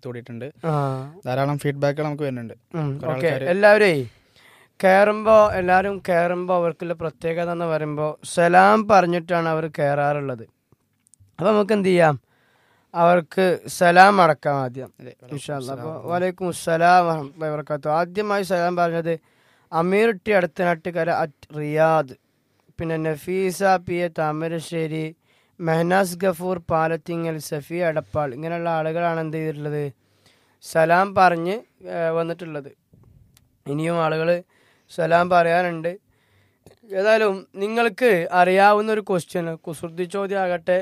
കൂടിയിട്ടുണ്ട് ആ ധാരാളം ഫീഡ്ബാക്കുകൾ നമുക്ക് വരുന്നുണ്ട് കുറെ ഓക്കെ ആൾക്കാര് എല്ലാവരേ കയറുമ്പോൾ എല്ലാവരും കയറുമ്പോൾ അവർക്കുള്ള പ്രത്യേകത എന്ന് പറയുമ്പോൾ സലാം പറഞ്ഞിട്ടാണ് അവർ കയറാറുള്ളത് അപ്പം നമുക്ക് എന്ത് ചെയ്യാം അവർക്ക് സലാം അടക്കാം ആദ്യം അതെ, അപ്പോൾ വലൈക്കും സലാം വറഹ്മത്തുള്ളാഹി വബറകാതുഹു ആദ്യമായി സലാം പറഞ്ഞത് അമീർ ടി അടുത്തനാട്ടുകര അറ്റ് റിയാദ് പിന്നെ നഫീസ പി എ താമരശ്ശേരി മെഹനാസ് ഗഫൂർ പാലത്തിങ്ങൽ സഫി അടപ്പാൾ ഇങ്ങനെയുള്ള ആളുകളാണ് എന്ത് ചെയ്തിട്ടുള്ളത് സലാം പറഞ്ഞ് ഏ, വന്നിട്ടുള്ളത് ഇനിയും ആളുകൾ സലാം പറയാനുണ്ട് ഏതായാലും നിങ്ങൾക്ക് അറിയാവുന്ന ഒരു ക്വസ്റ്റ്യൻ കുസൃതി ചോദ്യം ആകട്ടെ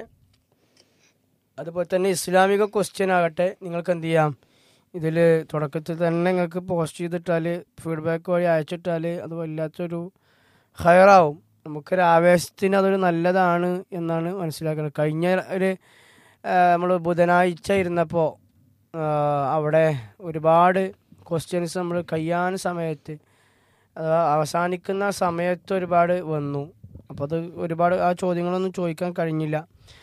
അതുപോലെ തന്നെ ഇസ്ലാമിക ക്വസ്റ്റ്യൻ ആകട്ടെ നിങ്ങൾക്ക് എന്ത് ചെയ്യാം ഇതിൽ തുടക്കത്തിൽ തന്നെ നിങ്ങൾക്ക് പോസ്റ്റ് ചെയ്തിട്ടാൽ ഫീഡ്ബാക്ക് വഴി അയച്ചിട്ടാൽ അത് വല്ലാത്തൊരു ഹയറാവും നമുക്കൊരു ആവേശത്തിന് അതൊരു നല്ലതാണ് എന്നാണ് മനസ്സിലാക്കുന്നത് കഴിഞ്ഞ ഒരു നമ്മൾ ബുധനാഴ്ച ഇരുന്നപ്പോൾ അവിടെ ഒരുപാട് ക്വസ്റ്റ്യൻസ് നമ്മൾ കഴിയാൻ സമയത്ത് അഥവാ അവസാനിക്കുന്ന സമയത്ത് ഒരുപാട് വന്നു അപ്പോൾ അത് ഒരുപാട് ആ ചോദ്യങ്ങളൊന്നും ചോദിക്കാൻ കഴിഞ്ഞില്ല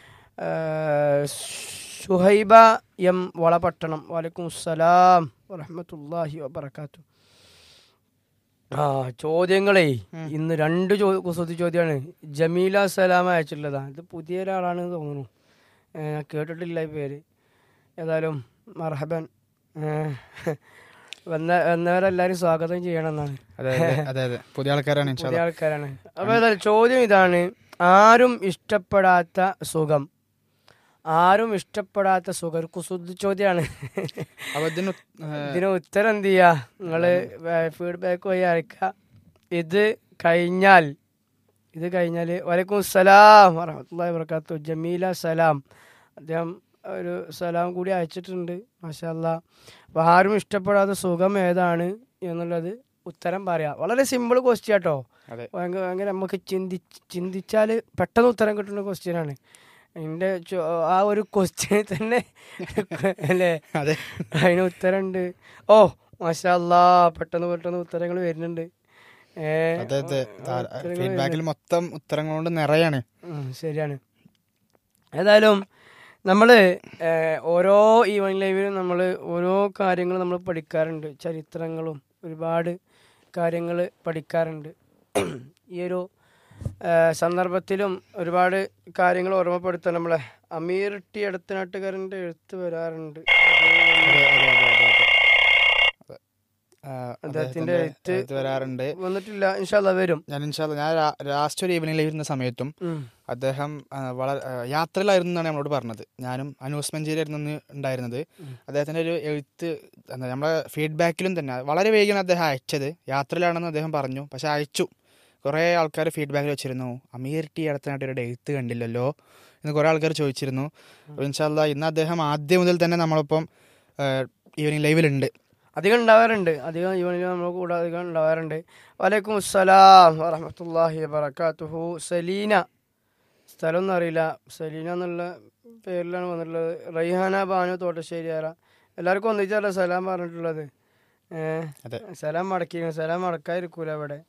ഏഹ് സുഹൈബ എം വളപട്ടണം വലൈക്കും അസ്സലാം വറഹമത്തല്ലാഹി വബർക്കാത്തു ആ ചോദ്യങ്ങളേ ഇന്ന് രണ്ട് ചോ കുസൃതി ചോദ്യമാണ് ജമീല സലാം അയച്ചിട്ടുള്ളതാണ് ഇത് പുതിയ ഒരാളാണെന്ന് തോന്നുന്നു ഏഹ് ഞാൻ കേട്ടിട്ടില്ല ഈ പേര് ഏതായാലും മർഹബൻ ഏഹ് വന്ന വന്നവരെല്ലാവരും സ്വാഗതം ചെയ്യണമെന്നാണ് അതെ അതെ അതെ അതെ പുതിയ ആൾക്കാരാണ് ഇൻഷാ പുതിയ അല്ലാ. ആൾക്കാരാണ് അപ്പൊ ഏതായാലും ചോദ്യം ഇതാണ് ആരും ഇഷ്ടപ്പെടാത്ത സുഖം ആരും ഇഷ്ടപ്പെടാത്ത സുഖം ഒരു കുസൃതി ചോദ്യമാണ് അപ്പൊ ഇതിന് ഉത്- ഏഹ്, ഇതിന് ഉത്തരം എന്ത് ചെയ്യാ നിങ്ങള് ഫീഡ്ബാക്ക് വഴി അയക്കുക ഇത് കഴിഞ്ഞാൽ ഇത് കഴിഞ്ഞാൽ വലൈക്കും സലാം വറഹമത്തുള്ളാഹി വബറകാത്തു ജമീല സലാം അദ്ദേഹം ഒരു സലാം കൂടി അയച്ചിട്ടുണ്ട് മാഷാല്ല അപ്പോൾ ആരും ഇഷ്ടപ്പെടാത്ത സുഖം ഏതാണ് എന്നുള്ളത് ഉത്തരം പറയാം വളരെ സിമ്പിൾ ക്വസ്റ്റ്യൻ കേട്ടോ അതെ ഭയങ്കര ഭയങ്കര നമുക്ക് ചിന്തി ചിന്തിച്ചാൽ പെട്ടെന്ന് ഉത്തരം കിട്ടുന്ന ക്വസ്റ്റ്യനാണ് എൻ്റെ ചോ- ആ ഒരു ക്വസ്റ്റ്യൻ തന്നെ അല്ലേ അതെ അതിന് ഉത്തരമുണ്ട് ഓ മാഷാല്ലാ പെട്ടെന്ന് പെട്ടെന്ന് ഉത്തരങ്ങൾ വരുന്നുണ്ട് ഏ, അതെ അതെ ആ, ഉത്തരങ്ങൾ ഫീഡ്ബാക്കിൽ മൊത്തം ഉത്തരങ്ങൾ കൊണ്ട് നിറയാണ് ഉം, ശരിയാണ് ഏതായാലും നമ്മൾ ഓരോ ഈവനിങ് ലൈവിലും നമ്മൾ ഓരോ കാര്യങ്ങൾ നമ്മൾ പഠിക്കാറുണ്ട് ചരിത്രങ്ങളും ഒരുപാട് കാര്യങ്ങൾ പഠിക്കാറുണ്ട് ഈ ഒരു ഏ, സന്ദർഭത്തിലും ഒരുപാട് കാര്യങ്ങൾ ഓർമ്മപ്പെടുത്താൻ നമ്മളെ അമീർ ടി അടുത്തനാട്ടുകാരൻ്റെ എഴുത്ത് വരാറുണ്ട് ആ, അദ്ദേഹത്തിന്റെ എഴുത്ത് എഴുത്ത് വരാറുണ്ട് വന്നിട്ടില്ല ഇൻഷാല്ല വരും ഞാൻ ഇൻഷാല്ല ഞാൻ ലാസ്റ്റ് ഒരു ഈവനിംഗ് ലൈവ് ഇരുന്ന സമയത്തും ഉം. അദ്ദേഹം ആ, വളരെ ആ, യാത്രയിലായിരുന്നു എന്നാണ് നമ്മളോട് പറഞ്ഞത് ഞാനും അനൂസ് മഞ്ചേരിയായിരുന്നു അന്ന് ഉണ്ടായിരുന്നത് അദ്ദേഹത്തിന്റെ ഒരു എഴുത്ത് എന്താ നമ്മളെ ഫീഡ്ബാക്കിലും തന്നെ വളരെ വേഗമാണ് അദ്ദേഹം അയച്ചത് യാത്രയിലാണെന്ന് അദ്ദേഹം പറഞ്ഞു പക്ഷെ അയച്ചു കുറേ ആൾക്കാർ ഫീഡ്ബാക്കിൽ വെച്ചിരുന്നു അമീർ ടി അടുത്തനായിട്ട് ഒരു എഴുത്ത് കണ്ടില്ലല്ലോ എന്ന് കുറേ ആൾക്കാർ ചോദിച്ചിരുന്നു അപ്പോൾ ഇൻഷാല്ല ഇന്ന് അദ്ദേഹം ആദ്യം മുതൽ തന്നെ നമ്മളൊപ്പം ഈവനിങ് ലൈവിലുണ്ട് അധികം ഉണ്ടാവാറുണ്ട് അധികം ഈവനിൽ നമ്മൾ കൂടെ അധികം ഉണ്ടാവാറുണ്ട് വലൈക്കും അസ്സലാം വറഹമത്തല്ലാഹി വബർക്കാത്തുഹു സലീന സ്ഥലമൊന്നും അറിയില്ല സലീന എന്നുള്ള പേരിലാണ് വന്നിട്ടുള്ളത് റൈഹാന ബാനു തോട്ടശ്ശേരിയാറ എല്ലാവർക്കും ഒന്നിച്ചല്ല സലാം പറഞ്ഞിട്ടുള്ളത് ഏഹ് അതെ സലാം മടക്കിയിരുന്നു സലാം മടക്കാതിരിക്കൂല അവിടെ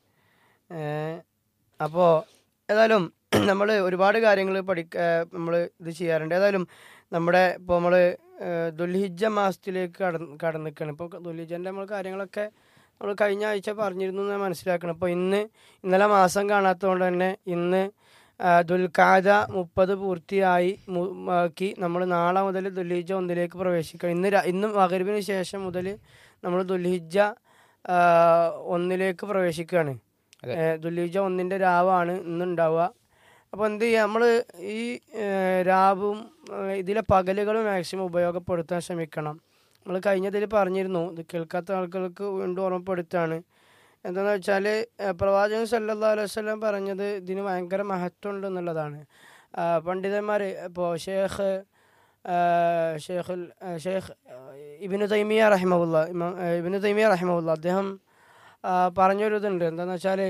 ഏഹ് അപ്പോൾ ഏതായാലും നമ്മൾ ഒരുപാട് കാര്യങ്ങൾ പഠിക്ക നമ്മൾ ഇത് ചെയ്യാറുണ്ട് ഏതായാലും നമ്മുടെ ഇപ്പോൾ നമ്മൾ ദുൽഹിജ മാസത്തിലേക്ക് കടന്ന് കടന്നിക്കാണ് ഇപ്പോൾ ദുൽഹിജൻ്റെ നമ്മൾ കാര്യങ്ങളൊക്കെ നമ്മൾ കഴിഞ്ഞ ആഴ്ച പറഞ്ഞിരുന്നു എന്ന് ഞാൻ മനസ്സിലാക്കണം അപ്പോൾ ഇന്ന് ഇന്നലെ മാസം കാണാത്തതുകൊണ്ട് തന്നെ ഇന്ന് ആ, ദുൽഖാദ മുപ്പത് പൂർത്തിയായി മു- ആക്കി നമ്മൾ നാളെ മുതൽ ദുൽഹിജ ഒന്നിലേക്ക് പ്രവേശിക്കാം ഇന്ന് ര- ഇന്ന് മകരിവിന് ശേഷം മുതൽ നമ്മൾ ദുൽഹിജ ആ, ഒന്നിലേക്ക് പ്രവേശിക്കുകയാണ് അതെ. ഏ, ദുൽഹിജ ഒന്നിൻ്റെ രാവാണ് ഇന്ന് ഉണ്ടാവുക അപ്പോൾ എന്ത് ചെയ്യുക നമ്മൾ ഈ ഏ, രാവും ഏ, ഇതിലെ പകലുകളും മാക്സിമം ഉപയോഗപ്പെടുത്താൻ ശ്രമിക്കണം നമ്മൾ കഴിഞ്ഞതിൽ പറഞ്ഞിരുന്നു ഇത് കേൾക്കാത്ത ആളുകൾക്ക് വീണ്ടും ഓർമ്മപ്പെടുത്താണ് എന്താണെന്ന് വെച്ചാൽ പ്രവാചകൻ സല്ലല്ലാഹു അലൈഹി വസല്ലം പറഞ്ഞത് ഇതിന് ഭയങ്കര മഹത്വം ഉണ്ട് എന്നുള്ളതാണ് പണ്ഡിതന്മാർ ഇപ്പോൾ ഷേഖ് ആ, ഷേഖുൽ ആ, ഷേഖ് ഇബിനു തൈമിയ റഹിമവുല്ല ഇമാം ആ, ഇബിനു തൈമിയ റഹിമവുല്ല അദ്ദേഹം ആ, പറഞ്ഞൊരു ഇതുണ്ട് എന്താണെന്ന് വെച്ചാൽ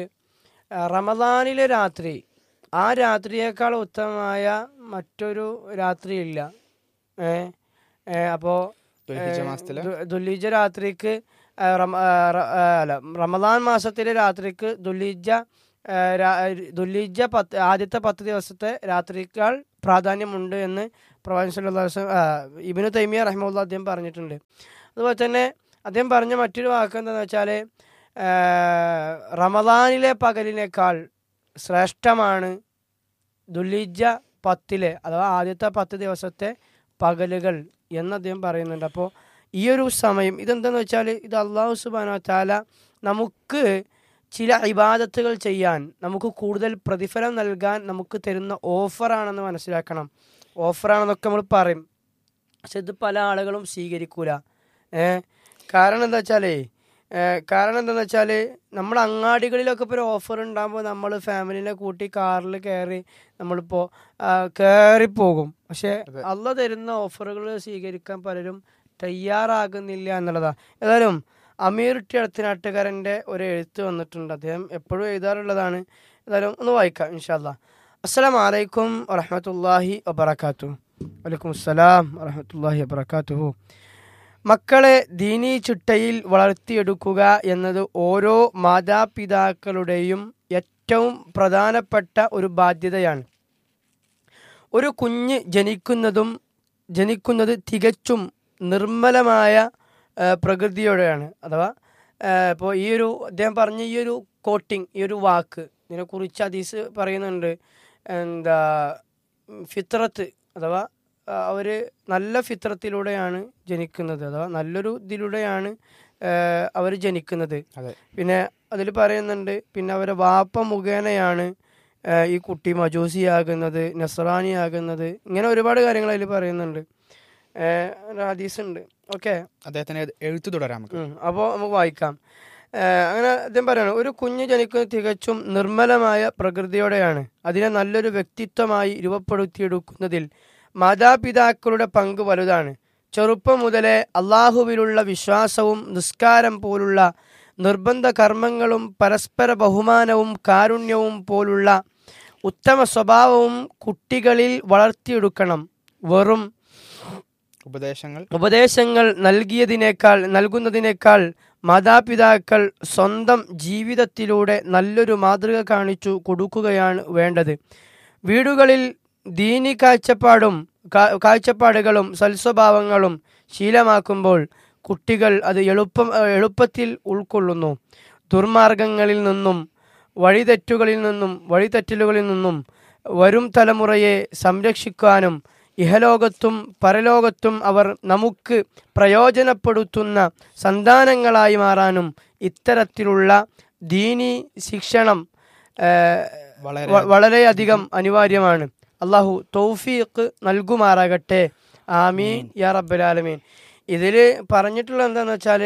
റമദാനിലെ രാത്രി ആ രാത്രിയേക്കാൾ ഉത്തമമായ മറ്റൊരു രാത്രിയില്ല ഏ അപ്പോൾ ദുൽഹിജ്ജ മാസത്തില് ദുല്ലിജ രാത്രിക്ക് ആ, റമ- ആ, റ- ആ, അല്ല റമദാൻ മാസത്തിലെ രാത്രിക്ക് ദുല്ലിജ ആ, രാ- ദുല്ലിജ പത്ത് ആദ്യത്തെ പത്ത് ദിവസത്തെ രാത്രിക്കാൾ പ്രാധാന്യമുണ്ട് എന്ന് പ്രവാചകൻ സല്ലല്ലാഹു അലൈഹി വസല്ലം, ആ, ഇബ്നു തൈമിയ റഹ്മുല്ല അദ്ദേഹം പറഞ്ഞിട്ടുണ്ട് അതുപോലെ തന്നെ അദ്ദേഹം പറഞ്ഞ മറ്റൊരു വാക്ക് എന്താണെന്ന് വെച്ചാൽ റമദാനിലെ പകലിനേക്കാൾ ശ്രേഷ്ഠമാണ് ദുലിജ പത്തിലെ അഥവാ ആദ്യത്തെ പത്ത് ദിവസത്തെ പകലുകൾ എന്ന് അദ്ദേഹം പറയുന്നുണ്ട് അപ്പോൾ ഈ ഒരു സമയം ഇതെന്താന്ന് വെച്ചാൽ ഇത് അള്ളാഹു സുബാന താല നമുക്ക് ചില ഇബാദത്തുകൾ ചെയ്യാൻ നമുക്ക് കൂടുതൽ പ്രതിഫലം നൽകാൻ നമുക്ക് തരുന്ന ഓഫറാണെന്ന് മനസ്സിലാക്കണം ഓഫറാണെന്നൊക്കെ നമ്മൾ പറയും പക്ഷെ ഇത് പല ആളുകളും സ്വീകരിക്കൂല ഏ കാരണം എന്താ വെച്ചാലേ ഏ, കാരണം എന്താണെന്ന് വെച്ചാൽ നമ്മൾ അങ്ങാടികളിലൊക്കെ ഇപ്പോൾ ഒരു ഓഫർ ഉണ്ടാകുമ്പോൾ നമ്മൾ ഫാമിലിനെ കൂട്ടി കാറിൽ കയറി നമ്മളിപ്പോൾ കയറിപ്പോകും പക്ഷെ അതെ. അല്ല തരുന്ന ഓഫറുകൾ സ്വീകരിക്കാൻ പലരും തയ്യാറാകുന്നില്ല എന്നുള്ളതാണ് ഏതായാലും അമീർ ടി അടുത്തനാട്ടുകാരൻ്റെ ഒരു എഴുത്ത് വന്നിട്ടുണ്ട് അദ്ദേഹം എപ്പോഴും എഴുതാറുള്ളതാണ് ഏതായാലും ഒന്ന് വായിക്കാം ഇൻഷാല്ല അസ്സലാം വലൈക്കും വറഹമത്തല്ലാഹി വബർക്കാത്തു വലൈക്കും അസ്സലാം വറഹമത്തല്ലാഹി വബർക്കാത്തുഹു മക്കളെ ദീനീ ചിട്ടയിൽ വളർത്തിയെടുക്കുക എന്നത് ഓരോ മാതാപിതാക്കളുടെയും ഏറ്റവും പ്രധാനപ്പെട്ട ഒരു ബാധ്യതയാണ് ഒരു കുഞ്ഞ് ജനിക്കുന്നതും ജനിക്കുന്നത് തികച്ചും നിർമ്മലമായ ആ, പ്രകൃതിയോടെയാണ് അഥവാ ഇപ്പോൾ ഈ ഒരു അദ്ദേഹം പറഞ്ഞ ഈ ഒരു കോട്ടിങ് ഈ ഒരു വാക്ക് ഇതിനെക്കുറിച്ച് ഹദീസ് പറയുന്നുണ്ട് എന്താ ഉം, ഫിത്രത്ത് അഥവാ അവർ നല്ല ഫിത്രത്തിലൂടെയാണ് ജനിക്കുന്നത് അഥവാ നല്ലൊരു ഇതിലൂടെയാണ് അവർ ജനിക്കുന്നത് അതെ പിന്നെ അതിൽ പറയുന്നുണ്ട് പിന്നെ അവരെ വാപ്പ മുഖേനയാണ് ആ, ഈ കുട്ടി മജൂസിയാകുന്നത് നസറാനിയാകുന്നത് ഇങ്ങനെ ഒരുപാട് കാര്യങ്ങൾ അതിൽ പറയുന്നുണ്ട് ആ, ഒരു ഹദീസ് ഉണ്ട് ഓക്കെ അദ്ദേഹത്തിന് എഴുത്തു തുടരാം നമുക്ക് അപ്പോൾ നമുക്ക് വായിക്കാം ആ, അങ്ങനെ അദ്ദേഹം പറയാണ് ഒരു കുഞ്ഞ് ജനിക്കുന്നത് തികച്ചും നിർമ്മലമായ പ്രകൃതിയോടെയാണ് അതിനെ നല്ലൊരു വ്യക്തിത്വമായി രൂപപ്പെടുത്തിയെടുക്കുന്നതിൽ മാതാപിതാക്കളുടെ പങ്ക് വലുതാണ് ചെറുപ്പം മുതലേ അള്ളാഹുവിലുള്ള വിശ്വാസവും നിസ്കാരം പോലുള്ള നിർബന്ധ കർമ്മങ്ങളും പരസ്പര ബഹുമാനവും കാരുണ്യവും പോലുള്ള ഉത്തമ സ്വഭാവവും കുട്ടികളിൽ വളർത്തിയെടുക്കണം വെറും ഉപദേശങ്ങൾ ഉപദേശങ്ങൾ നൽകിയതിനേക്കാൾ നൽകുന്നതിനേക്കാൾ മാതാപിതാക്കൾ സ്വന്തം ജീവിതത്തിലൂടെ നല്ലൊരു മാതൃക കാണിച്ചു കൊടുക്കുകയാണ് വേണ്ടത് വീടുകളിൽ ദീനി കാഴ്ചപ്പാടും കാ- കാഴ്ചപ്പാടുകളും സൽസ്വഭാവങ്ങളും ശീലമാക്കുമ്പോൾ കുട്ടികൾ അത് എളുപ്പം എളുപ്പത്തിൽ ഉൾക്കൊള്ളുന്നു ദുർമാർഗങ്ങളിൽ നിന്നും വഴിതെറ്റുകളിൽ നിന്നും വഴിതെറ്റലുകളിൽ നിന്നും വരും തലമുറയെ സംരക്ഷിക്കാനും ഇഹലോകത്തും പരലോകത്തും അവർ നമുക്ക് പ്രയോജനപ്പെടുത്തുന്ന സന്താനങ്ങളായി മാറാനും ഇത്തരത്തിലുള്ള ദീനി ശിക്ഷണം ആ, വളരെ വ- വളരെയധികം അനിവാര്യമാണ് അള്ളാഹു തൗഫീഖ് നൽകുമാറാകട്ടെ ആമീൻ യാ റബ്ബലാലമീൻ ഇതിൽ പറഞ്ഞിട്ടുള്ള എന്താന്ന് വെച്ചാൽ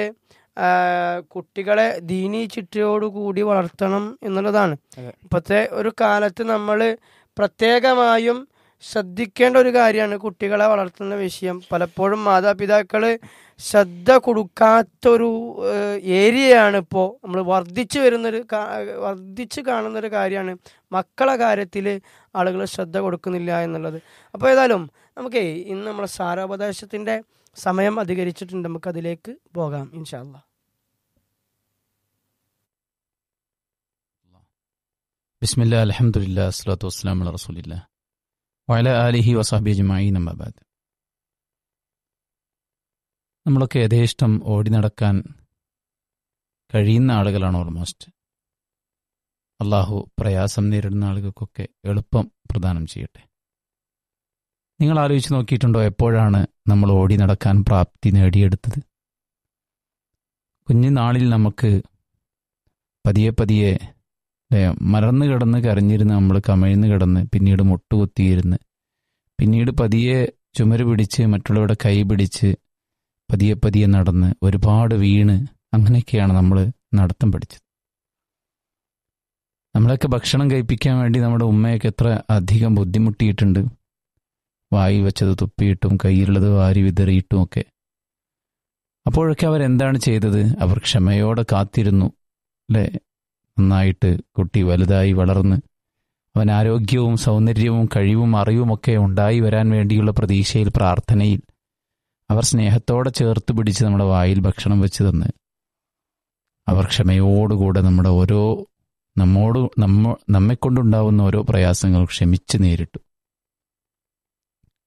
കുട്ടികളെ ദീനി ചിട്ടയോടുകൂടി വളർത്തണം എന്നുള്ളതാണ് അതെ. ഇപ്പോഴത്തെ ഒരു കാലത്ത് നമ്മൾ പ്രത്യേകമായും ശ്രദ്ധിക്കേണ്ട ഒരു കാര്യമാണ് കുട്ടികളെ വളർത്തുന്ന വിഷയം പലപ്പോഴും മാതാപിതാക്കൾ ശ്രദ്ധ കൊടുക്കാത്തൊരു ഏഹ്, ഏരിയയാണ് ഇപ്പോൾ നമ്മൾ വർദ്ധിച്ചു വരുന്നൊരു കാ- വർദ്ധിച്ചു കാണുന്നൊരു കാര്യമാണ് മക്കളെ കാര്യത്തിൽ ആളുകൾ ശ്രദ്ധ കൊടുക്കുന്നില്ല എന്നുള്ളത് അപ്പോൾ ഏതായാലും നമുക്കേ ഇന്ന് നമ്മളെ സാരോപദേശത്തിൻ്റെ സമയം അധികരിച്ചിട്ടുണ്ട് നമുക്ക് അതിലേക്ക് പോകാം ഇൻഷാല്ല ബിസ്മില്ല അലഹമുല്ല അസ്ലാത്തു വസ്സലാം അല റസൂലില്ല വയല ആലിഹി വസാബി അജ്മായി നമ്മാബാദ് നമ്മളൊക്കെ യഥേഷ്ടം ഓടി നടക്കാൻ കഴിയുന്ന ആളുകളാണ് ഓൾമോസ്റ്റ് അള്ളാഹു പ്രയാസം നേരിടുന്ന ആളുകൾക്കൊക്കെ എളുപ്പം പ്രദാനം ചെയ്യട്ടെ നിങ്ങൾ ആലോചിച്ച് നോക്കിയിട്ടുണ്ടോ എപ്പോഴാണ് നമ്മൾ ഓടി നടക്കാൻ പ്രാപ്തി നേടിയെടുത്തത് കുഞ്ഞുനാളിൽ നമുക്ക് പതിയെ പതിയെ അല്ലേ മറന്നു കിടന്ന് കരഞ്ഞിരുന്ന് നമ്മൾ കമിഴ്ന്ന് കിടന്ന് പിന്നീട് മുട്ടുകുത്തിയിരുന്ന് പിന്നീട് പതിയെ ചുമര് പിടിച്ച് മറ്റുള്ളവരുടെ കൈ പിടിച്ച് പതിയെ പതിയെ നടന്ന് ഒരുപാട് വീണ് അങ്ങനെയൊക്കെയാണ് നമ്മൾ നടത്തം പഠിച്ചത് നമ്മളെയൊക്കെ ഭക്ഷണം കഴിപ്പിക്കാൻ വേണ്ടി നമ്മുടെ ഉമ്മയൊക്കെ എത്ര അധികം ബുദ്ധിമുട്ടിയിട്ടുണ്ട് വായി വെച്ചത് തുപ്പിയിട്ടും കയ്യിലുള്ളത് വാരി വിതറിയിട്ടും ഒക്കെ അപ്പോഴൊക്കെ അവരെന്താണ് ചെയ്തത് അവർ ക്ഷമയോടെ കാത്തിരുന്നു അല്ലേ നന്നായിട്ട് കുട്ടി വലുതായി വളർന്ന് അവൻ ആരോഗ്യവും സൗന്ദര്യവും കഴിവും അറിവുമൊക്കെ ഉണ്ടായി വരാൻ വേണ്ടിയുള്ള പ്രതീക്ഷയിൽ പ്രാർത്ഥനയിൽ അവർ സ്നേഹത്തോടെ ചേർത്ത് പിടിച്ച് നമ്മുടെ വായിൽ ഭക്ഷണം വെച്ച് തന്ന് അവർ ക്ഷമയോടുകൂടെ നമ്മുടെ ഓരോ നമ്മോട് നമ്മ നമ്മെക്കൊണ്ടുണ്ടാവുന്ന ഓരോ പ്രയാസങ്ങൾ ക്ഷമിച്ച് നേരിട്ടു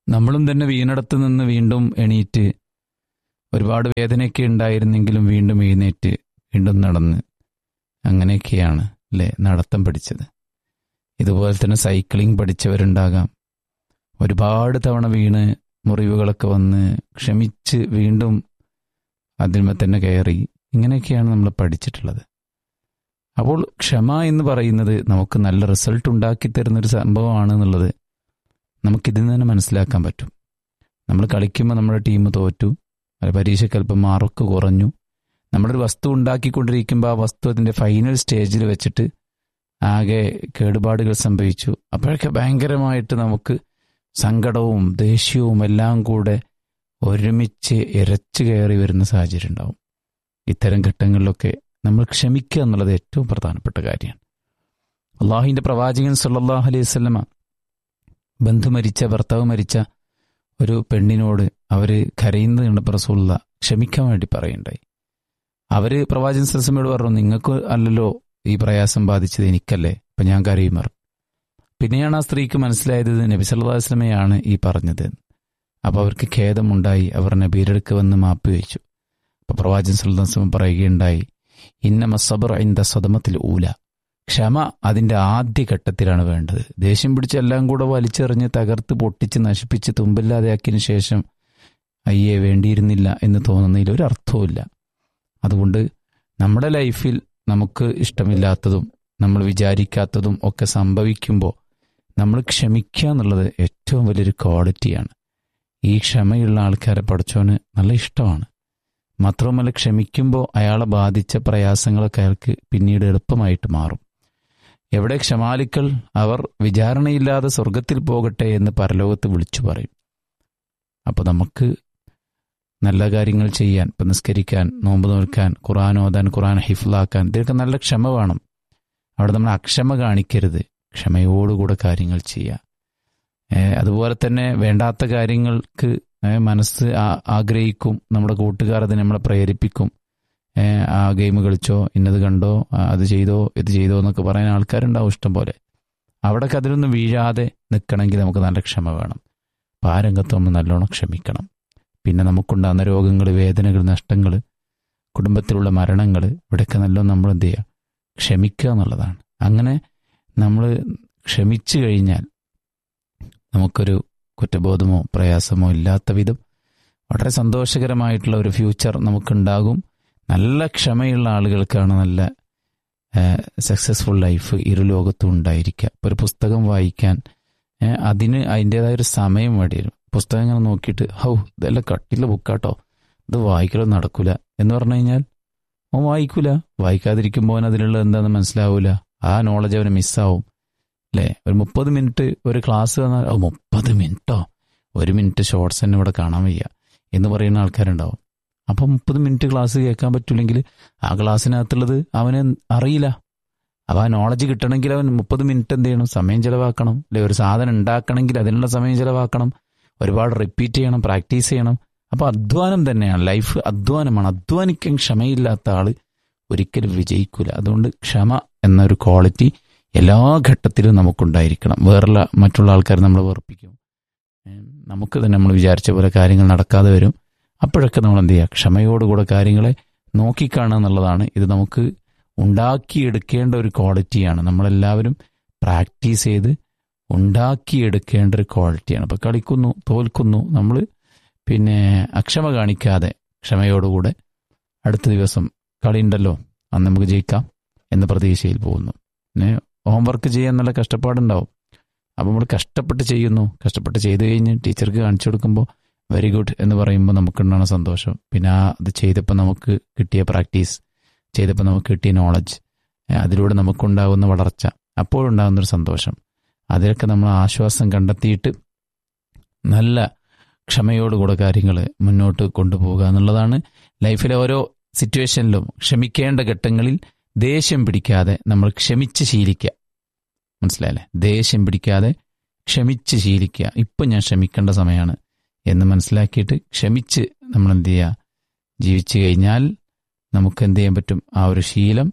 നമ്മളും തന്നെ വീണിടത്ത് നിന്ന് വീണ്ടും എണീറ്റ് ഒരുപാട് വേദനയൊക്കെ ഉണ്ടായിരുന്നെങ്കിലും വീണ്ടും എഴുന്നേറ്റ് വീണ്ടും നടന്ന് അങ്ങനെയൊക്കെയാണ് അല്ലേ നടത്തം പഠിച്ചത് ഇതുപോലെ തന്നെ സൈക്ലിംഗ് പഠിച്ചവരുണ്ടാകാം ഒരുപാട് തവണ വീണ് മുറിവുകളൊക്കെ വന്ന് ക്ഷമിച്ച് വീണ്ടും അതിന്മേ തന്നെ കയറി ഇങ്ങനെയൊക്കെയാണ് നമ്മൾ പഠിച്ചിട്ടുള്ളത് അപ്പോൾ ക്ഷമ എന്ന് പറയുന്നത് നമുക്ക് നല്ല റിസൾട്ട് ഉണ്ടാക്കി തരുന്നൊരു സംഭവമാണ് എന്നുള്ളത് നമുക്കിതിൽ നിന്ന് തന്നെ മനസ്സിലാക്കാൻ പറ്റും നമ്മൾ കളിക്കുമ്പോൾ നമ്മുടെ ടീം തോറ്റു അത് പരീക്ഷയ്ക്ക് അല്പം മാർക്ക് കുറഞ്ഞു നമ്മളൊരു വസ്തു ഉണ്ടാക്കിക്കൊണ്ടിരിക്കുമ്പോൾ ആ വസ്തു അതിൻ്റെ ഫൈനൽ സ്റ്റേജിൽ വെച്ചിട്ട് ആകെ കേടുപാടുകൾ സംഭവിച്ചു അപ്പോഴൊക്കെ ഭയങ്കരമായിട്ട് നമുക്ക് സങ്കടവും ദേഷ്യവും എല്ലാം കൂടെ ഒരുമിച്ച് ഇരച്ചു കയറി വരുന്ന സാഹചര്യം ഉണ്ടാവും ഇത്തരം ഘട്ടങ്ങളിലൊക്കെ നമ്മൾ ക്ഷമിക്കുക എന്നുള്ളത് ഏറ്റവും പ്രധാനപ്പെട്ട കാര്യമാണ് അള്ളാഹുവിൻ്റെ പ്രവാചകൻ സല്ലാഹു അലൈഹി സ്വലമ ബന്ധു മരിച്ച ഭർത്താവ് മരിച്ച ഒരു പെണ്ണിനോട് അവർ കരയുന്നത് കണ്ടപ്പോൾ റസൂള്ള ക്ഷമിക്കാൻ വേണ്ടി പറയുണ്ടായി അവര് പ്രവാചകൻ സലസമയോട് പറഞ്ഞു നിങ്ങൾക്ക് അല്ലല്ലോ ഈ പ്രയാസം ബാധിച്ചത് എനിക്കല്ലേ അപ്പം ഞാൻ കരയും പറഞ്ഞു പിന്നെയാണ് ആ സ്ത്രീക്ക് മനസ്സിലായത് നബി സല്ലല്ലാഹു അലൈഹി വസല്ലമയാണ് ഈ പറഞ്ഞത് അപ്പോൾ അവർക്ക് ഖേദമുണ്ടായി അവർ നബീരുടെ അടുക്ക് വന്ന് മാപ്പ് ചോദിച്ചു അപ്പോൾ പ്രവാചകൻ സല്ലല്ലാഹു അലൈഹി വസല്ലം പറയുകയുണ്ടായി ഇന്നമ സബർ ഇന്ത സദമത്തിൽ ഊല ക്ഷമ അതിൻ്റെ ആദ്യ ഘട്ടത്തിലാണ് വേണ്ടത് ദേഷ്യം പിടിച്ച് എല്ലാം കൂടെ വലിച്ചെറിഞ്ഞ് തകർത്ത് പൊട്ടിച്ച് നശിപ്പിച്ച് തുമ്പില്ലാതെയാക്കിയതിനു ശേഷം അയ്യേ വേണ്ടിയിരുന്നില്ല എന്ന് തോന്നുന്നതിൽ ഒരു അർത്ഥവുമില്ല അതുകൊണ്ട് നമ്മുടെ ലൈഫിൽ നമുക്ക് ഇഷ്ടമില്ലാത്തതും നമ്മൾ വിചാരിക്കാത്തതും ഒക്കെ സംഭവിക്കുമ്പോൾ നമ്മൾ ക്ഷമിക്കുക എന്നുള്ളത് ഏറ്റവും വലിയൊരു ക്വാളിറ്റിയാണ് ഈ ക്ഷമയുള്ള ആൾക്കാരെ പഠിച്ചോന് നല്ല ഇഷ്ടമാണ് മാത്രവുമല്ല ക്ഷമിക്കുമ്പോൾ അയാളെ ബാധിച്ച പ്രയാസങ്ങളൊക്കെ അയാൾക്ക് പിന്നീട് എളുപ്പമായിട്ട് മാറും എവിടെ ക്ഷമാലിക്കൾ അവർ വിചാരണയില്ലാതെ സ്വർഗത്തിൽ പോകട്ടെ എന്ന് പരലോകത്ത് വിളിച്ചു പറയും അപ്പോൾ നമുക്ക് നല്ല കാര്യങ്ങൾ ചെയ്യാൻ ഇപ്പം നിസ്കരിക്കാൻ നോമ്പ് നോൽക്കാൻ ഖുറാൻ ഓതാൻ ഖുറാൻ ഹിഫ്ലാക്കാൻ ഇതിനൊക്കെ നല്ല ക്ഷമ വേണം അവിടെ നമ്മൾ അക്ഷമ കാണിക്കരുത് ക്ഷമയോടുകൂടെ കാര്യങ്ങൾ ചെയ്യുക അതുപോലെ തന്നെ വേണ്ടാത്ത കാര്യങ്ങൾക്ക് മനസ്സ് ആഗ്രഹിക്കും നമ്മുടെ കൂട്ടുകാർ അത് നമ്മളെ പ്രേരിപ്പിക്കും ആ ഗെയിം കളിച്ചോ ഇന്നത് കണ്ടോ അത് ചെയ്തോ ഇത് ചെയ്തോ എന്നൊക്കെ പറയാൻ ആൾക്കാരുണ്ടാവും ഇഷ്ടം പോലെ അവിടെയൊക്കെ അതിലൊന്നും വീഴാതെ നിൽക്കണമെങ്കിൽ നമുക്ക് നല്ല ക്ഷമ വേണം അപ്പോൾ ആ രംഗത്ത് നമ്മൾ നല്ലോണം ക്ഷമിക്കണം പിന്നെ നമുക്കുണ്ടാകുന്ന രോഗങ്ങൾ വേദനകൾ നഷ്ടങ്ങൾ കുടുംബത്തിലുള്ള മരണങ്ങൾ ഇവിടെയൊക്കെ നല്ലോണം നമ്മൾ എന്ത് ചെയ്യുക ക്ഷമിക്കുക എന്നുള്ളതാണ് അങ്ങനെ നമ്മൾ ക്ഷമിച്ചു കഴിഞ്ഞാൽ നമുക്കൊരു കുറ്റബോധമോ പ്രയാസമോ ഇല്ലാത്ത വിധം വളരെ സന്തോഷകരമായിട്ടുള്ള ഒരു ഫ്യൂച്ചർ നമുക്കുണ്ടാകും നല്ല ക്ഷമയുള്ള ആളുകൾക്കാണ് നല്ല സക്സസ്ഫുൾ ലൈഫ് ഇരു ലോകത്തും ഉണ്ടായിരിക്കുക ഇപ്പോൾ ഒരു പുസ്തകം വായിക്കാൻ അതിന് അതിൻ്റെതായ ഒരു സമയം വേണ്ടി വരും പുസ്തകം ഇങ്ങനെ നോക്കിയിട്ട് ഹൗ ഇതെല്ലാം കട്ടിയുള്ള ബുക്കാട്ടോ ഇത് വായിക്കലൊന്നും നടക്കൂല എന്ന് പറഞ്ഞു കഴിഞ്ഞാൽ അവൻ വായിക്കൂല വായിക്കാതിരിക്കുമ്പോൾ അവൻ അതിലുള്ള എന്താണെന്ന് മനസ്സിലാവൂല ആ നോളജ് അവന് മിസ്സാവും അല്ലേ ഒരു മുപ്പത് മിനിറ്റ് ഒരു ക്ലാസ് വന്നാൽ ഓ മുപ്പത് മിനിറ്റോ ഒരു മിനിറ്റ് ഷോർട്സ് തന്നെ ഇവിടെ കാണാൻ വയ്യ എന്ന് പറയുന്ന ആൾക്കാരുണ്ടാവും അപ്പം മുപ്പത് മിനിറ്റ് ക്ലാസ് കേൾക്കാൻ പറ്റില്ലെങ്കിൽ ആ ക്ലാസ്സിനകത്തുള്ളത് അവന് അറിയില്ല അപ്പോൾ ആ നോളജ് കിട്ടണമെങ്കിൽ അവൻ മുപ്പത് മിനിറ്റ് എന്ത് ചെയ്യണം സമയം ചിലവാക്കണം അല്ലെ ഒരു സാധനം ഉണ്ടാക്കണമെങ്കിൽ അതിനുള്ള സമയം ചിലവാക്കണം ഒരുപാട് റിപ്പീറ്റ് ചെയ്യണം പ്രാക്ടീസ് ചെയ്യണം അപ്പോൾ അധ്വാനം തന്നെയാണ് ലൈഫ് അധ്വാനമാണ് അധ്വാനിക്കാൻ ക്ഷമയില്ലാത്ത ആൾ ഒരിക്കലും വിജയിക്കില്ല അതുകൊണ്ട് ക്ഷമ എന്നൊരു ക്വാളിറ്റി എല്ലാ ഘട്ടത്തിലും നമുക്കുണ്ടായിരിക്കണം വേറുള്ള മറ്റുള്ള ആൾക്കാർ നമ്മൾ വെറുപ്പിക്കും നമുക്ക് തന്നെ നമ്മൾ വിചാരിച്ച പോലെ കാര്യങ്ങൾ നടക്കാതെ വരും അപ്പോഴൊക്കെ നമ്മൾ എന്ത് ചെയ്യുക ക്ഷമയോടുകൂടെ കാര്യങ്ങളെ നോക്കിക്കാണുക എന്നുള്ളതാണ് ഇത് നമുക്ക് ഉണ്ടാക്കിയെടുക്കേണ്ട ഒരു ക്വാളിറ്റിയാണ് നമ്മളെല്ലാവരും പ്രാക്ടീസ് ചെയ്ത് ഉണ്ടാക്കിയെടുക്കേണ്ട ഒരു ക്വാളിറ്റിയാണ് അപ്പോൾ കളിക്കുന്നു തോൽക്കുന്നു നമ്മൾ പിന്നെ അക്ഷമ കാണിക്കാതെ ക്ഷമയോടുകൂടെ അടുത്ത ദിവസം കളി ഉണ്ടല്ലോ അന്ന് നമുക്ക് ജയിക്കാം എന്ന പ്രതീക്ഷയിൽ പോകുന്നു പിന്നെ ഹോംവർക്ക് ചെയ്യാൻ നല്ല കഷ്ടപ്പാടുണ്ടാവും അപ്പോൾ നമ്മൾ കഷ്ടപ്പെട്ട് ചെയ്യുന്നു കഷ്ടപ്പെട്ട് ചെയ്ത് കഴിഞ്ഞ് ടീച്ചർക്ക് കാണിച്ചു കൊടുക്കുമ്പോൾ വെരി ഗുഡ് എന്ന് പറയുമ്പോൾ നമുക്കുണ്ടാകുന്ന സന്തോഷം പിന്നെ ആ അത് ചെയ്തപ്പോൾ നമുക്ക് കിട്ടിയ പ്രാക്ടീസ് ചെയ്തപ്പോൾ നമുക്ക് കിട്ടിയ നോളജ് അതിലൂടെ നമുക്കുണ്ടാകുന്ന വളർച്ച അപ്പോഴുണ്ടാകുന്നൊരു സന്തോഷം അതിലൊക്കെ നമ്മൾ ആശ്വാസം കണ്ടെത്തിയിട്ട് നല്ല ക്ഷമയോടുകൂടെ കാര്യങ്ങൾ മുന്നോട്ട് കൊണ്ടുപോകുക എന്നുള്ളതാണ് ലൈഫിലെ ഓരോ സിറ്റുവേഷനിലും ക്ഷമിക്കേണ്ട ഘട്ടങ്ങളിൽ ദേഷ്യം പിടിക്കാതെ നമ്മൾ ക്ഷമിച്ച് ശീലിക്കുക മനസ്സിലായല്ലേ ദേഷ്യം പിടിക്കാതെ ക്ഷമിച്ച് ശീലിക്കുക ഇപ്പം ഞാൻ ക്ഷമിക്കേണ്ട സമയമാണ് എന്ന് മനസ്സിലാക്കിയിട്ട് ക്ഷമിച്ച് നമ്മൾ എന്ത് ചെയ്യുക ജീവിച്ചു കഴിഞ്ഞാൽ നമുക്ക് എന്ത് ചെയ്യാൻ പറ്റും ആ ഒരു ശീലം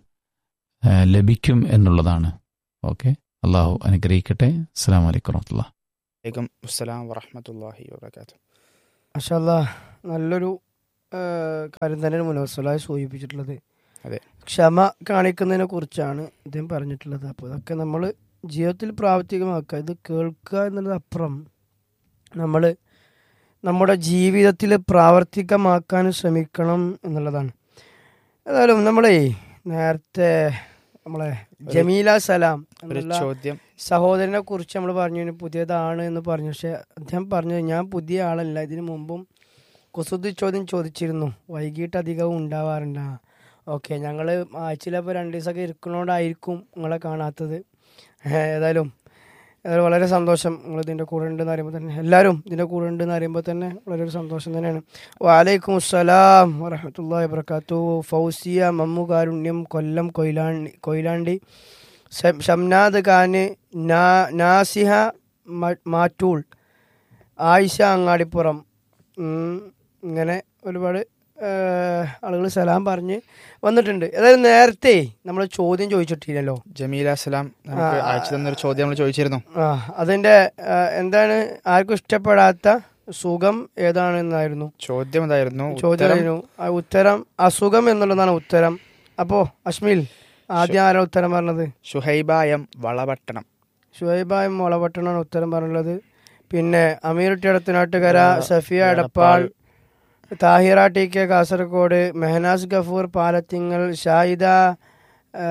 ലഭിക്കും എന്നുള്ളതാണ് ഓക്കെ അള്ളാഹു അനുഗ്രഹിക്കട്ടെ അസ്സാം വലൈക്കും വർഹമത്തുള്ള വലൈക്കും അസ്സലാം വറഹമത്തല്ലാഹി വാബർക്കാത്തു മാഷാല്ലാ നല്ലൊരു ആ, കാര്യം തന്നെയാണ് മുനവസലായി സൂചിപ്പിച്ചിട്ടുള്ളത് അതെ. ക്ഷമ കാണിക്കുന്നതിനെ കുറിച്ചാണ് ഇദ്ദേഹം പറഞ്ഞിട്ടുള്ളത് അപ്പോൾ ഇതൊക്കെ നമ്മൾ ജീവിതത്തിൽ പ്രാവർത്തികമാക്കുക ഇത് കേൾക്കുക എന്നുള്ളത് അപ്പുറം നമ്മൾ നമ്മുടെ ജീവിതത്തിൽ പ്രാവർത്തികമാക്കാൻ ശ്രമിക്കണം എന്നുള്ളതാണ് ഏതായാലും നമ്മളേ നേരത്തെ നമ്മളെ ജമീല സലാം ഒരു എന്നുള്ള ചോദ്യം സഹോദരനെ കുറിച്ച് നമ്മൾ പറഞ്ഞു ഇനി പുതിയതാണ് എന്ന് പറഞ്ഞു പക്ഷെ അദ്ദേഹം പറഞ്ഞു ഞാൻ പുതിയ ആളല്ല ഇതിനു മുമ്പും കുസൃതി ചോദ്യം ചോദിച്ചിരുന്നു വൈകിട്ട് അധികവും ഉണ്ടാവാറുണ്ട് ഓക്കെ ഞങ്ങൾ ആഴ്ചയിലപ്പോൾ രണ്ട് ദിവസമൊക്കെ ഇരിക്കുന്നതുകൊണ്ടായിരിക്കും നിങ്ങളെ കാണാത്തത് ഏഹ് ഏതായാലും ഏതായാലും വളരെ സന്തോഷം നിങ്ങൾ ഇതിൻ്റെ കൂടെ ഉണ്ടെന്ന് അറിയുമ്പോൾ തന്നെ എല്ലാവരും ഇതിൻ്റെ കൂടെ ഉണ്ടെന്ന് അറിയുമ്പോൾ തന്നെ വളരെ ഒരു സന്തോഷം തന്നെയാണ് വാലൈക്കും അസ്സലാം വറഹമത്തല്ലാ വബർക്കാത്തു ഫൗസിയ മമ്മുകാരുണ്യം കൊല്ലം കൊയിലാണ്ടി കൊയിലാണ്ടി ഷം- ഷംനാദ് ഖാന് നാ- നാസിഹ മ- മാറ്റൂൾ ആയിഷ അങ്ങാടിപ്പുറം ഉം, ഇങ്ങനെ ഒരുപാട് ആളുകൾ സലാം പറഞ്ഞ് വന്നിട്ടുണ്ട് അതായത് നേരത്തെ നമ്മൾ ചോദ്യം ചോദിച്ചിട്ടില്ലല്ലോ ജമീല സലാം നമുക്ക് ആ, ആ, അയച്ചു തന്നൊരു ചോദ്യം നമ്മൾ ചോദിച്ചിരുന്നു ആ അതിൻ്റെ ആ, എന്താണ് ആർക്കും ഇഷ്ടപ്പെടാത്ത സുഖം ഏതാണെന്നായിരുന്നു ചോദ്യം എന്തായിരുന്നു ഉത്തരം ചോദ്യം ആ ഉത്തരം അസുഖം എന്നുള്ളതാണ് ഉത്തരം അപ്പോ അശ്മിൽ ആദ്യം ആരാ ഉത്തരം പറഞ്ഞത് ഷുഹൈബ എം വളപട്ടണം ഷുഹൈബായ് മുളപട്ടണാണ് ഉത്തരം പറഞ്ഞുള്ളത് പിന്നെ അമീർ ടെടത്തനാട്ടുകര സഫിയ എടപ്പാൾ താഹിറ ടി കെ കാസർഗോഡ് മെഹനാസ് ഗഫൂർ പാലത്തിങ്ങൽ ഷാഹിദ ആ,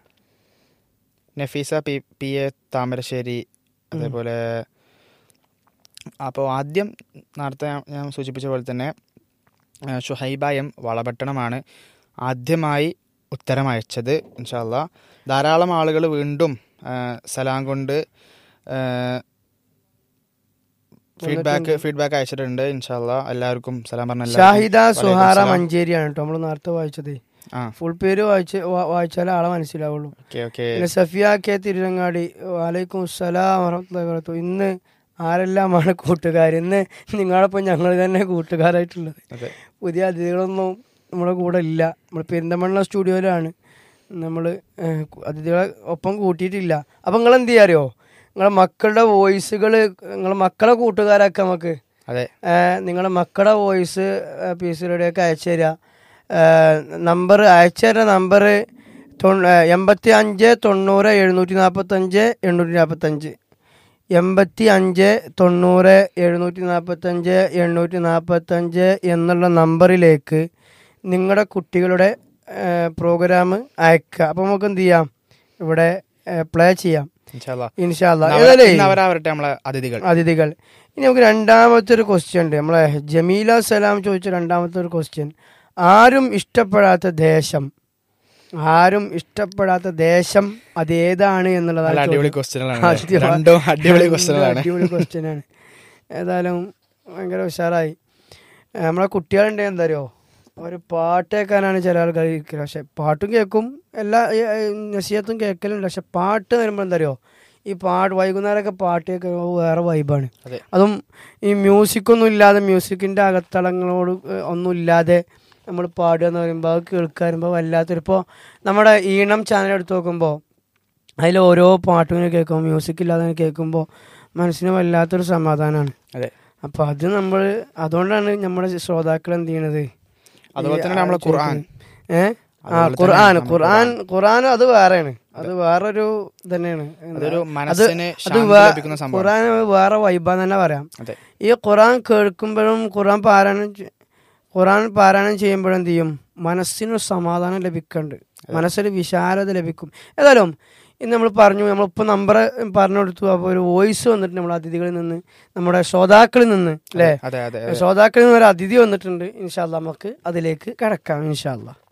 Nafeesa P P A Thamarassery അതേപോലെ അപ്പോൾ ആദ്യം നേരത്തെ ഞാൻ- ഞാൻ സൂചിപ്പിച്ച പോലെ തന്നെ ആ, ഷുഹൈബ എം വളപട്ടണമാണ് ആദ്യമായി ഉത്തരം അയച്ചത് ഇൻഷാല്ല ധാരാളം ആളുകൾ വീണ്ടും ആ, സലാം കൊണ്ട് ഫീഡ്ബാക്ക് ഫീഡ്ബാക്ക് അയച്ചിട്ടുണ്ട് ഇൻഷാല്ല എല്ലാവർക്കും സലാം പറഞ്ഞ ഷാഹിദ എല്ലാവർക്കും സുഹാറ വലൈക്കും സലാം. മഞ്ചേരിയാണ് കേട്ടോ നമ്മൾ നേരത്തെ വായിച്ചത് ആ ഫുൾ പേര് വായിച്ച് വാ- വായിച്ചാലേ ആളെ മനസ്സിലാവുള്ളൂ ഓക്കെ ഓക്കെ പിന്നെ സഫിയ കെ തിരുരങ്ങാടി വാലൈക്കും അസ്സലാം വറഹ്മത്തുള്ളാഹി വബറകാതുഹു ഇന്ന് ആരെല്ലാമാണ് കൂട്ടുകാർ ഇന്ന് നിങ്ങളൊപ്പം ഞങ്ങൾ തന്നെ കൂട്ടുകാരായിട്ടുള്ളത് അതെ പുതിയ അതിഥികളൊന്നും നമ്മുടെ കൂടെ ഇല്ല നമ്മൾ പെരിന്തമണ്ണ സ്റ്റുഡിയോയിലാണ് നമ്മൾ അതിഥികളെ ഒപ്പം കൂട്ടിയിട്ടില്ല അപ്പം നിങ്ങൾ എന്ത് ചെയ്യാ അറിയോ നിങ്ങളെ മക്കളുടെ വോയിസുകൾ നിങ്ങളെ മക്കളെ കൂട്ടുകാരാക്കാം നമുക്ക് അതെ നിങ്ങളുടെ മക്കളുടെ വോയിസ് പി സി റേഡിയോക്ക് അയച്ചു തരിക നമ്പർ അയച്ചു തരുന്ന നമ്പർ എൺപത്തി അഞ്ച് തൊണ്ണൂറ് എഴുന്നൂറ്റി നാൽപ്പത്തഞ്ച് എണ്ണൂറ്റി നാൽപ്പത്തഞ്ച് എൺപത്തി അഞ്ച് തൊണ്ണൂറ് എഴുന്നൂറ്റി നാൽപ്പത്തഞ്ച് എണ്ണൂറ്റി നാൽപ്പത്തഞ്ച് എന്നുള്ള നമ്പറിലേക്ക് നിങ്ങളുടെ കുട്ടികളുടെ പ്രോഗ്രാം അയക്കുക അപ്പോൾ നമുക്ക് എന്ത് ചെയ്യാം ഇവിടെ പ്ലേ ചെയ്യാം ഇൻഷാല്ല ഇൻഷാല്ല ഇന്ന് അവ- ഇന്ന് അവരാവട്ടെ നമ്മളെ അതിഥികൾ അതിഥികൾ ഇനി നമുക്ക് രണ്ടാമത്തെ ഒരു ക്വസ്റ്റ്യൻ ഉണ്ട് നമ്മളെ ജമീല സലാം ചോദിച്ച രണ്ടാമത്തെ ഒരു ക്വസ്റ്റ്യൻ ആരും ഇഷ്ടപ്പെടാത്ത ദേശം ആരും ഇഷ്ടപ്പെടാത്ത ദേശം അതേതാണ് നല്ല എന്നുള്ളതാണ് അടിപൊളി ചോദ്യം. ക്വസ്റ്റ്യനുകളാണ് അടിപൊളി. രണ്ടും അടിപൊളി രണ്ടും ക്വസ്റ്റ്യനുകളാണ് അടിപൊളി ക്വസ്റ്റ്യൻ ആണ് ഏതായാലും ഭയങ്കര ഉഷാറായി ഏ, നമ്മളെ കുട്ടികളുണ്ട് എന്താ അറിയോ ഒരു പാട്ട് കേൾക്കാനാണ് ചില ആൾക്കാർ ഇരിക്കുന്നത് പക്ഷെ പാട്ടും കേൾക്കും എല്ലാ ഈ, ഈ, നസീഹത്തും കേൾക്കലുണ്ട് പക്ഷെ പാട്ട് വരുമ്പോൾ എന്താ അറിയോ ഈ പാട്ട് വൈകുന്നേരമൊക്കെ പാട്ട് കേൾക്കുമ്പോൾ വേറെ വൈബാണ് അതെ. അതും ഈ മ്യൂസിക്കൊന്നും ഇല്ലാതെ മ്യൂസിക്കിൻ്റെ അകത്തളങ്ങളോട് ഏ, ഒന്നും ഇല്ലാതെ നമ്മൾ പാടുക എന്ന് പറയുമ്പോൾ അത് കേൾക്കാൻ വരുമ്പോൾ വല്ലാത്തൊരു ഇപ്പോൾ നമ്മുടെ ഈണം ചാനൽ എടുത്ത് നോക്കുമ്പോൾ അതിൽ ഓരോ പാട്ടും ഇങ്ങനെ കേൾക്കുമ്പോൾ മ്യൂസിക് ഇല്ലാതെ ഇങ്ങനെ കേൾക്കുമ്പോൾ മനസ്സിന് വല്ലാത്തൊരു സമാധാനമാണ് അതെ അപ്പോൾ അത് നമ്മൾ അതുകൊണ്ടാണ് നമ്മുടെ ശ്രോതാക്കൾ എന്ത് ചെയ്യണത് അതുപോലെ ഈ തന്നെ നമ്മളെ ആ ഖുർആൻ ഏ ആ അതുപോലെ ഖുർആൻ തന്നെ ഖുർആൻ ഖുർആൻ അത് വേറെയാണ് അത് വേറൊരു തന്നെയാണ് അതൊരു മനസ്സിന് അത് ശാന്തി വേ- ലഭിക്കുന്ന സംഭവം ഖുർആൻ വേറെ വൈബാന്ന് തന്നെ പറയാം അതെ ഈ ഖുർആൻ കേൾക്കുമ്പോഴും ഖുർആൻ പാരായണം ചെ- ഖുർആൻ പാരായണം ചെയ്യുമ്പോഴും എന്ത് ചെയ്യും മനസ്സിനൊരു സമാധാനം ലഭിക്കുന്നുണ്ട് മനസ്സിന് വിശാലത ലഭിക്കും ഏതായാലും ഇന്ന് നമ്മൾ പറഞ്ഞു നമ്മളിപ്പോൾ നമ്പർ പറഞ്ഞു കൊടുത്തു അപ്പോൾ ഒരു വോയിസ് വന്നിട്ട് നമ്മുടെ അതിഥികളിൽ നിന്ന് നമ്മുടെ ശ്രോതാക്കളിൽ നിന്ന് അല്ലേ അതെ അതെ അതെ ശ്രോതാക്കളിൽ നിന്ന് ഒരു അതിഥി വന്നിട്ടുണ്ട് ഇൻഷാല്ല നമുക്ക് അതിലേക്ക് കിടക്കാം ഇൻഷാല്ല